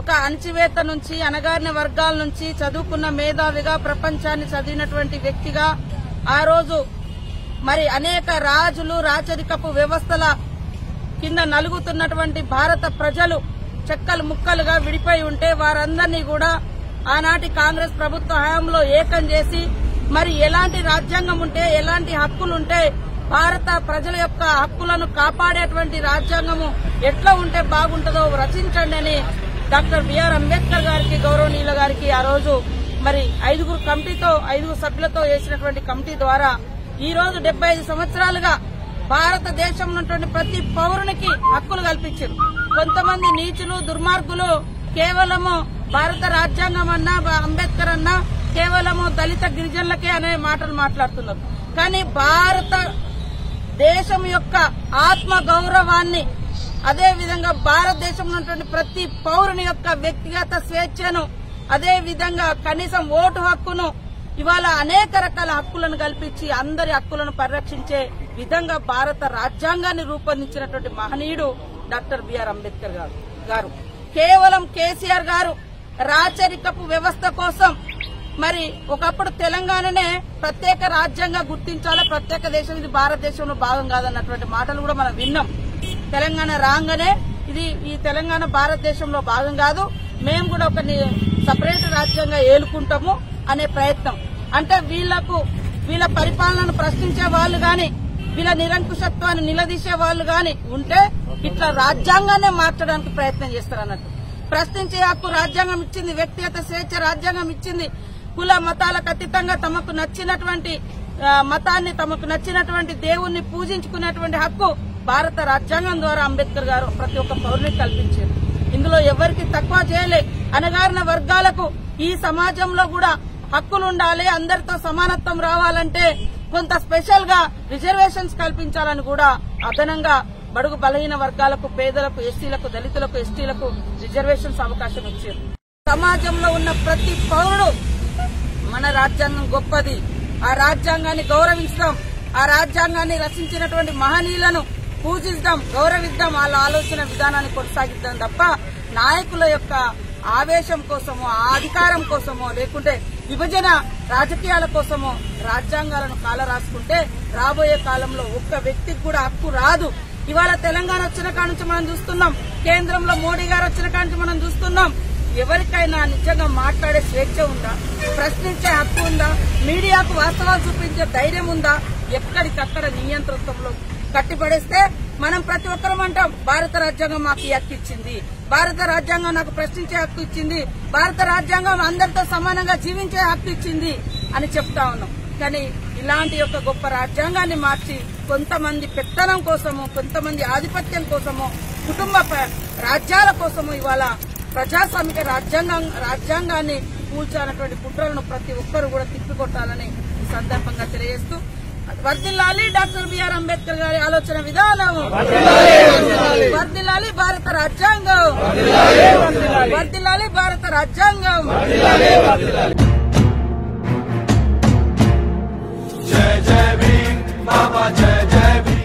ఒక అణచివేత నుంచి అణగారిన వర్గాల నుంచి చదువుకున్న మేధావిగా ప్రపంచాన్ని చదివినటువంటి వ్యక్తిగా ఆ రోజు మరి అనేక రాజులు రాచరికపు వ్యవస్థల కింద నలుగుతున్నటువంటి భారత ప్రజలు చెక్కలు ముక్కలుగా విడిపోయి ఉంటే వారందరినీ కూడా ఆనాటి కాంగ్రెస్ ప్రభుత్వ హయాంలో ఏకం చేసి మరి ఎలాంటి రాజ్యాంగం ఉంటే ఎలాంటి హక్కులుంటే భారత ప్రజల యొక్క హక్కులను కాపాడేటువంటి రాజ్యాంగము ఎట్లా ఉంటే బాగుంటుందో రచించండి అని డాక్టర్ బిఆర్ అంబేద్కర్ గారికి గౌరవనీయుల గారికి ఆ రోజు మరి ఐదుగురు కమిటీతో ఐదుగురు సభ్యులతో వేసినటువంటి కమిటీ ద్వారా ఈ రోజు డెబ్బై ఐదు సంవత్సరాలుగా భారతదేశంలో ఉన్నటువంటి ప్రతి పౌరునికి హక్కులు కల్పించారు కొంతమంది నీచులు దుర్మార్గులు కేవలము భారత రాజ్యాంగం అన్నా బా- అంబేద్కర్ అన్నా కేవలము దళిత గిరిజనులకే అనే మాటలు మాట్లాడుతున్నారు కానీ భారత దేశం యొక్క ఆత్మ గౌరవాన్ని అదే విధంగా భారతదేశంలో ఉన్నటువంటి ప్రతి పౌరుని యొక్క వ్యక్తిగత స్వేచ్ఛను అదే విధంగా కనీసం ఓటు హక్కును ఇవాళ అనేక రకాల హక్కులను కల్పించి అందరి హక్కులను పరిరక్షించే విధంగా భారత రాజ్యాంగాన్ని రూపొందించినటువంటి మహనీయుడు డాక్టర్ బిఆర్ అంబేద్కర్ గారు గారు కేవలం కేసీఆర్ గారు రాచరికపు వ్యవస్థ కోసం మరి ఒకప్పుడు తెలంగాణనే ప్రత్యేక రాజ్యంగా గుర్తించాలి ప్రత్యేక దేశం ఇది భారతదేశంలో భాగం కాదన్నటువంటి మాటలు కూడా మనం విన్నాం తెలంగాణ రాగానే ఇది ఈ తెలంగాణ భారతదేశంలో భాగం కాదు మేము కూడా ఒక సపరేట్ రాజ్యంగా ఏలుకుంటాము అనే ప్రయత్నం అంటే వీళ్లకు వీళ్ళ పరిపాలనను ప్రశ్నించే వాళ్ళు గాని వీళ్ళ నిరంకుశత్వాన్ని నిలదీసే వాళ్ళు గాని ఉంటే ఇట్లా రాజ్యాంగాన్నే మార్చడానికి ప్రయత్నం చేస్తారన్నట్టు ప్రశ్నించే హక్కు రాజ్యాంగం ఇచ్చింది వ్యక్తిగత స్వేచ్ఛ రాజ్యాంగం ఇచ్చింది కుల మతాలకు అతీతంగా తమకు నచ్చినటువంటి ఆ, మతాన్ని తమకు నచ్చినటువంటి దేవుణ్ణి పూజించుకునేటువంటి హక్కు భారత రాజ్యాంగం ద్వారా అంబేద్కర్ గారు ప్రతి ఒక్క పౌరునికి కల్పించారు ఇందులో ఎవరికి తక్కువ చేయలే అనగారిన వర్గాలకు ఈ సమాజంలో కూడా హక్కులు ఉండాలి అందరితో సమానత్వం రావాలంటే కొంత స్పెషల్ గా రిజర్వేషన్స్ కల్పించాలని కూడా అదనంగా బడుగు బలహీన వర్గాలకు పేదలకు ఎస్సీలకు దళితులకు ఎస్టీలకు రిజర్వేషన్స్ అవకాశం ఇచ్చారు సమాజంలో ఉన్న ప్రతి పౌరుడు మన రాజ్యాంగం గొప్పది ఆ రాజ్యాంగాన్ని గౌరవిస్తాం ఆ రాజ్యాంగాన్ని రచించినటువంటి మహనీయులను పూజిద్దాం గౌరవిద్దాం వాళ్ళ ఆలోచన విధానాన్ని కొనసాగిద్దాం తప్ప నాయకుల యొక్క ఆవేశం కోసమో ఆ అధికారం కోసమో లేకుంటే విభజన రాజకీయాల కోసమో రాజ్యాంగాలను కాల రాసుకుంటే రాబోయే కాలంలో ఒక్క వ్యక్తికి కూడా హక్కు రాదు ఇవాళ తెలంగాణ వచ్చిన కాడ నుంచి మనం చూస్తున్నాం కేంద్రంలో మోడీ గారు వచ్చిన కాడ నుంచి మనం చూస్తున్నాం ఎవరికైనా నిజంగా మాట్లాడే స్వేచ్ఛ ఉందా ప్రశ్నించే హక్కు ఉందా మీడియాకు వాస్తవాలు చూపించే ధైర్యం ఉందా ఎక్కడికక్కడ నియంతృత్వంలో కట్టిపడేస్తే మనం ప్రతి ఒక్కరం అంటాం భారత రాజ్యాంగం మాకు ఈ హక్కు ఇచ్చింది భారత రాజ్యాంగం నాకు ప్రశ్నించే హక్కు ఇచ్చింది భారత రాజ్యాంగం అందరితో సమానంగా జీవించే హక్కు ఇచ్చింది అని చెప్తా ఉన్నాం కానీ ఇలాంటి యొక్క గొప్ప రాజ్యాంగాన్ని మార్చి కొంతమంది పెత్తనం కోసము కొంతమంది ఆధిపత్యం కోసము కుటుంబ ప- రాజ్యాల కోసము ఇవాళ ప్రజాస్వామిక రాజ్యాంగం రాజ్యాంగాన్ని కూల్చాలన్నటువంటి కుట్రలను ప్రతి ఒక్కరు కూడా తిప్పికొట్టాలని ఈ సందర్భంగా తెలియజేస్తూ వర్దిల్లాలి డాక్టర్ బిఆర్ అంబేద్కర్ గారి ఆలోచన విధానం వర్దిల్లాలి భారత రాజ్యాంగం వర్దిల్లాలి భారత రాజ్యాంగం जय जय भीम बाबा जय जय भीम